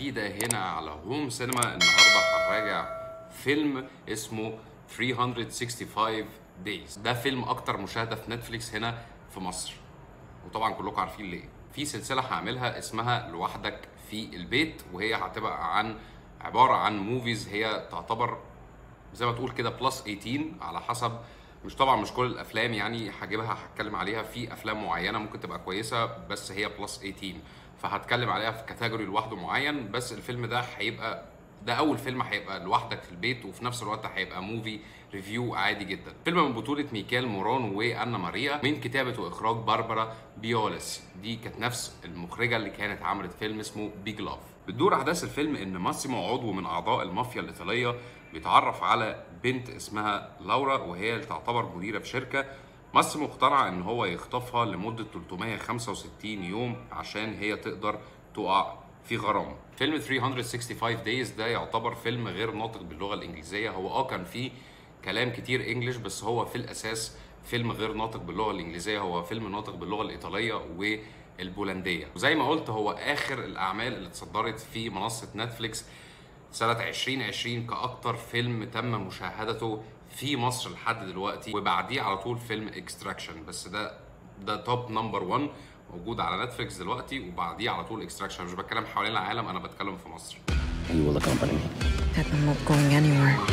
جديدة هنا على هوم سينما النهاردة هنراجع فيلم اسمه 365 Days ده فيلم أكتر مشاهدة في نتفليكس هنا في مصر وطبعا كلكم عارفين ليه في سلسلة هعملها اسمها لوحدك في البيت وهي هتبقى عن عبارة عن موفيز هي تعتبر زي ما تقول كده بلس 18 على حسب مش طبعا مش كل الافلام يعني هجيبها هتكلم عليها في افلام معينه ممكن تبقى كويسه بس هي بلس 18 فهتكلم عليها في كاتيجوري لوحده معين بس الفيلم ده هيبقى ده اول فيلم هيبقى لوحدك في البيت وفي نفس الوقت هيبقى موفي ريفيو عادي جدا فيلم من بطولة ميكال موران وانا ماريا من كتابة واخراج باربرا بيولس دي كانت نفس المخرجة اللي كانت عملت فيلم اسمه بيج لاف بتدور احداث الفيلم ان ماسيمو عضو من اعضاء المافيا الايطالية بيتعرف على بنت اسمها لورا وهي اللي تعتبر مديرة في شركة ماسيمو اقتنع ان هو يخطفها لمدة 365 يوم عشان هي تقدر تقع في غرام فيلم 365 Days ده يعتبر فيلم غير ناطق باللغة الإنجليزية هو اه كان فيه كلام كتير انجلش بس هو في الأساس فيلم غير ناطق باللغة الإنجليزية هو فيلم ناطق باللغة الإيطالية والبولندية وزي ما قلت هو آخر الأعمال اللي اتصدرت في منصة نتفليكس سنة 2020 كأكتر فيلم تم مشاهدته في مصر لحد دلوقتي وبعديه على طول فيلم اكستراكشن بس ده ده توب نمبر 1 موجود على نتفليكس دلوقتي وبعديه على طول اكستراكشن مش بتكلم حوالين العالم انا بتكلم في مصر You will accompany me. That I'm not going anywhere.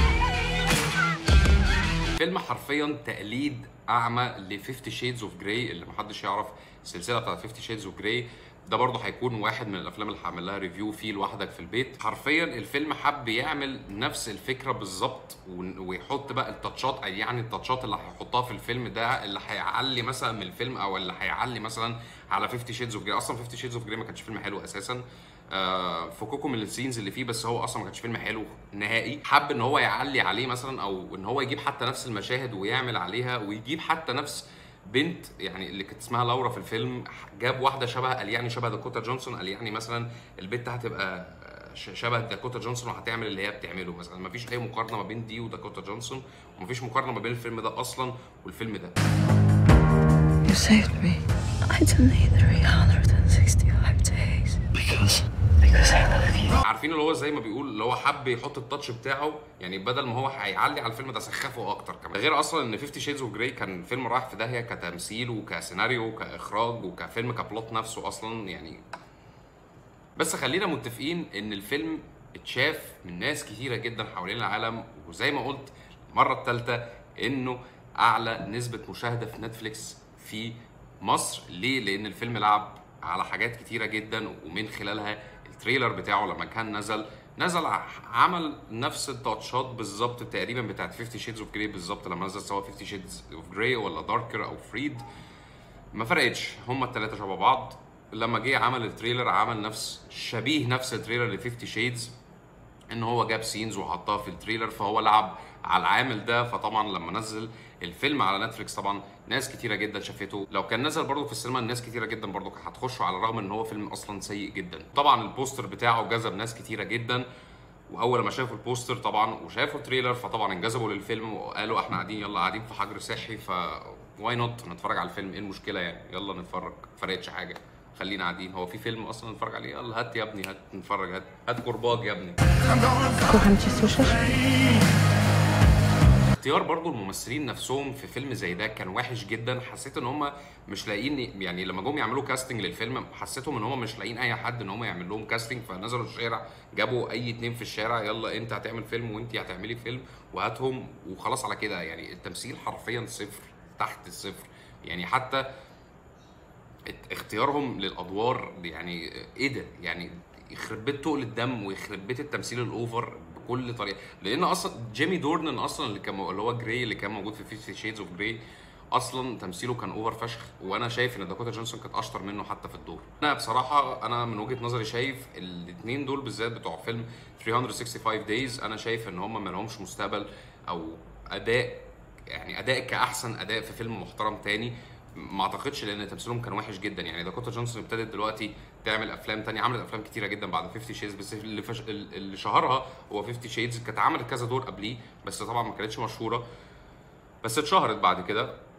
فيلم حرفيا تقليد اعمى ل 50 شيدز اوف جراي اللي محدش يعرف السلسله بتاعت 50 شيدز اوف جراي ده برضه هيكون واحد من الافلام اللي هعمل لها ريفيو فيه لوحدك في البيت حرفيا الفيلم حب يعمل نفس الفكره بالظبط ون- ويحط بقى التاتشات يعني التاتشات اللي هيحطها في الفيلم ده اللي هيعلي مثلا من الفيلم او اللي هيعلي مثلا على 50 شيدز اوف جراي اصلا 50 شيدز اوف جراي ما كانش فيلم حلو اساسا آه فكوكو من السينز اللي فيه بس هو اصلا ما كانش فيلم حلو نهائي حب ان هو يعلي عليه مثلا او ان هو يجيب حتى نفس المشاهد ويعمل عليها ويجيب حتى نفس بنت يعني اللي كانت اسمها لورا في الفيلم جاب واحده شبه قال يعني شبه داكوتا جونسون قال يعني مثلا البنت هتبقى ش- شبه داكوتا جونسون وهتعمل اللي هي بتعمله مثلا مفيش اي مقارنه ما بين دي وداكوتا جونسون ومفيش مقارنه ما بين الفيلم ده اصلا والفيلم ده You saved me. I delayed 365 days. Because Because I love you. عارفين اللي هو زي ما بيقول اللي هو حب يحط التاتش بتاعه يعني بدل ما هو هيعلي على الفيلم ده سخفه اكتر كمان غير اصلا ان 50 شيدز اوف جراي كان فيلم رايح في داهيه كتمثيل وكسيناريو وكاخراج وكفيلم كبلوت نفسه اصلا يعني بس خلينا متفقين ان الفيلم اتشاف من ناس كتيره جدا حوالين العالم وزي ما قلت المره الثالثه انه اعلى نسبه مشاهده في نتفليكس في مصر ليه لان الفيلم لعب على حاجات كتيره جدا ومن خلالها التريلر بتاعه لما كان نزل نزل ع- عمل نفس التاتشات بالظبط تقريبا بتاعت 50 شيدز اوف جراي بالظبط لما نزل سواء 50 شيدز اوف جراي ولا داركر او فريد ما فرقتش هما التلاتة شبه بعض لما جه عمل التريلر عمل نفس شبيه نفس التريلر ل 50 شيدز ان هو جاب سينز وحطها في التريلر فهو لعب على العامل ده فطبعا لما نزل الفيلم على نتفليكس طبعا ناس كتيره جدا شافته لو كان نزل برضه في السينما الناس كتيره جدا برضه كانت هتخشه على الرغم ان هو فيلم اصلا سيء جدا طبعا البوستر بتاعه جذب ناس كتيره جدا واول ما شافوا البوستر طبعا وشافوا التريلر فطبعا انجذبوا للفيلم وقالوا احنا قاعدين يلا قاعدين في حجر صحي ف واي نوت نتفرج على الفيلم ايه المشكله يعني يلا نتفرج ما فرقتش حاجه خلينا قاعدين هو في فيلم اصلا نتفرج عليه يلا هات يا ابني هات نتفرج هات هات كرباج يا ابني Kocham cię, słyszysz? اختيار برضو الممثلين نفسهم في فيلم زي ده كان وحش جدا حسيت ان هم مش لاقيين يعني لما جم يعملوا كاستنج للفيلم حسيتهم ان هم مش لاقيين اي حد ان هم يعمل لهم كاستنج فنزلوا الشارع جابوا اي اتنين في الشارع يلا انت هتعمل فيلم وانت هتعملي فيلم وهاتهم وخلاص على كده يعني التمثيل حرفيا صفر تحت الصفر يعني حتى ات- اختيارهم للادوار يعني ايه ده يعني يخرب بيت تقل الدم ويخرب بيت التمثيل الاوفر بكل طريقه لان اصلا جيمي دورنان اصلا اللي كان اللي هو جراي اللي كان موجود في 50 شيدز اوف جراي اصلا تمثيله كان اوفر فشخ وانا شايف ان داكوتا جونسون كانت اشطر منه حتى في الدور انا بصراحه انا من وجهه نظري شايف الاثنين دول بالذات بتوع فيلم 365 دايز انا شايف ان هم ما لهمش مستقبل او اداء يعني اداء كاحسن اداء في فيلم محترم تاني ما اعتقدش لان تمثيلهم كان وحش جدا يعني داكوتا جونسون ابتدت دلوقتي تعمل افلام تانية عملت افلام كتيره جدا بعد 50 شيدز بس اللي فش... اللي شهرها هو 50 شيدز كانت عملت كذا دور قبليه بس طبعا ما كانتش مشهوره بس اتشهرت بعد كده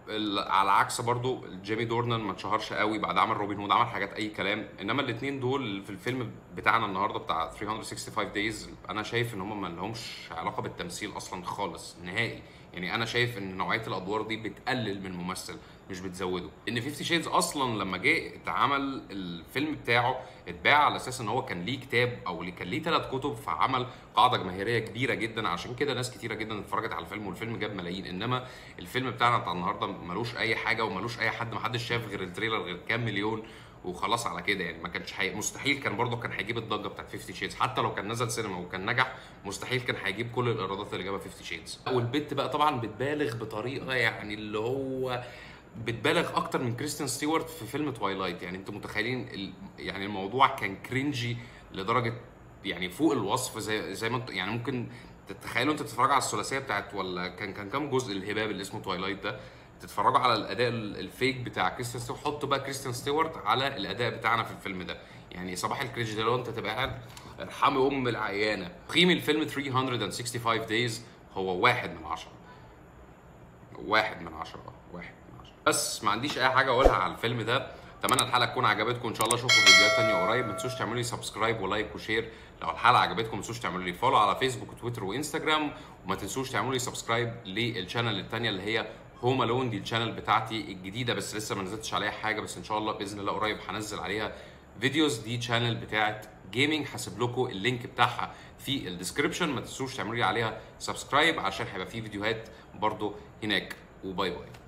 ال- على عكس برضو جيمي دورنان ما اتشهرش قوي بعد عمل روبن هود عمل حاجات اي كلام انما الاثنين دول في الفيلم بتاعنا النهارده بتاع 365 دايز انا شايف ان هم ما لهمش علاقه بالتمثيل اصلا خالص نهائي يعني انا شايف ان نوعيه الادوار دي بتقلل من الممثل مش بتزوده ان 50 شيدز اصلا لما جه اتعمل الفيلم بتاعه اتباع على اساس ان هو كان ليه كتاب او اللي كان ليه ثلاث كتب فعمل قاعده جماهيريه كبيره جدا عشان كده ناس كتيره جدا اتفرجت على الفيلم والفيلم جاب ملايين انما الفيلم بتاعنا بتاع النهارده ملوش اي حاجه وملوش اي حد محدش شاف غير التريلر غير كام مليون وخلاص على كده يعني ما كانش حي... مستحيل كان برضه كان هيجيب الضجه بتاعت 50 شيدز حتى لو كان نزل سينما وكان نجح مستحيل كان هيجيب كل الايرادات اللي جابها 50 شيدز والبت بقى طبعا بتبالغ بطريقه يعني اللي هو بتبالغ اكتر من كريستيان ستيوارت في فيلم توايلايت يعني انتوا متخيلين ال... يعني الموضوع كان كرينجي لدرجه يعني فوق الوصف زي زي ما انتوا يعني ممكن تتخيلوا انتوا تتفرجوا على الثلاثيه بتاعت ولا كان كان كام جزء الهباب اللي اسمه توايلايت ده تتفرجوا على الاداء ال- الفيك بتاع كريستيان ستيوارت حطوا بقى كريستيان ستيوارت على الاداء بتاعنا في الفيلم ده يعني صباح الكرينج ده لو انت تبقى قاعد ارحمي ام العيانه قيم الفيلم 365 دايز هو واحد من عشرة واحد من عشرة اه واحد من عشرة بس ما عنديش اي حاجه اقولها على الفيلم ده اتمنى الحلقه تكون عجبتكم ان شاء الله اشوفكم في فيديوهات تانية قريب ما تنسوش تعملوا لي سبسكرايب ولايك وشير لو الحلقه عجبتكم ما تنسوش تعملوا لي فولو على فيسبوك وتويتر وانستجرام وما تنسوش تعملوا لي سبسكرايب للشانل التانية اللي هي هوم الون دي الشانل بتاعتي الجديده بس لسه ما نزلتش عليها حاجه بس ان شاء الله باذن الله قريب هنزل عليها فيديوز دي شانل بتاعت جيمنج هسيب لكم اللينك بتاعها في الديسكربشن ما تنسوش تعملوا لي عليها سبسكرايب عشان هيبقى في فيديوهات برضو هناك وباي باي